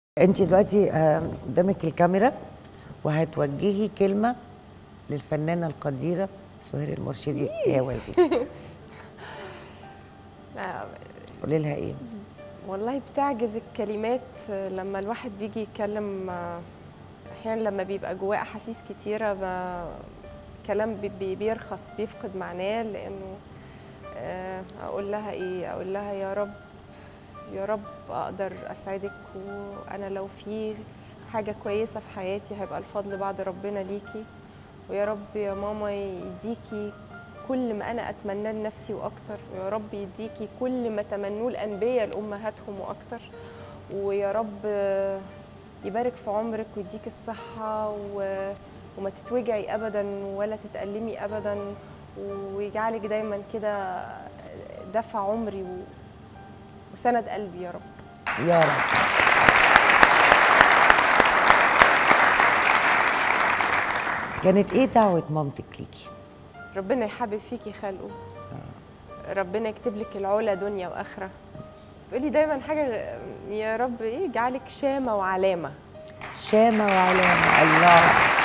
انت دلوقتي آه، قدامك الكاميرا وهتوجهي كلمه للفنانه القديره سهير المرشدي يا والدي آه، قولي لها ايه والله بتعجز الكلمات لما الواحد بيجي يتكلم آه، احيانا لما بيبقى جواه احاسيس كتيره ب... كلام بي- بي- بيرخص بيفقد معناه لانه آه، اقول لها ايه اقول لها يا رب يا رب اقدر اسعدك وانا لو في حاجه كويسه في حياتي هيبقى الفضل بعد ربنا ليكي ويا رب يا ماما يديكي كل ما انا اتمناه لنفسي واكتر ويا رب يديكي كل ما تمنوه الانبياء لامهاتهم واكتر ويا رب آه، يبارك في عمرك ويديك الصحه و... وما تتوجعي ابدا ولا تتألمي ابدا ويجعلك دايما كده دفع عمري و... وسند قلبي يا رب يا رب كانت ايه دعوه مامتك ليكي ربنا يحبب فيكي خلقه ربنا يكتب لك العلا دنيا واخره تقولي دايما حاجه يا رب ايه يجعلك شامه وعلامه شامه وعلامه الله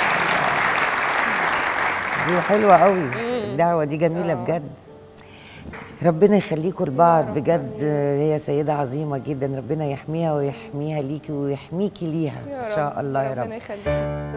دي حلوه قوي الدعوه دي جميله آه. بجد ربنا يخليكم لبعض رب بجد هي سيده عظيمه جدا ربنا يحميها ويحميها ليكي ويحميكي ليها ان شاء الله يا رب ربنا يخليك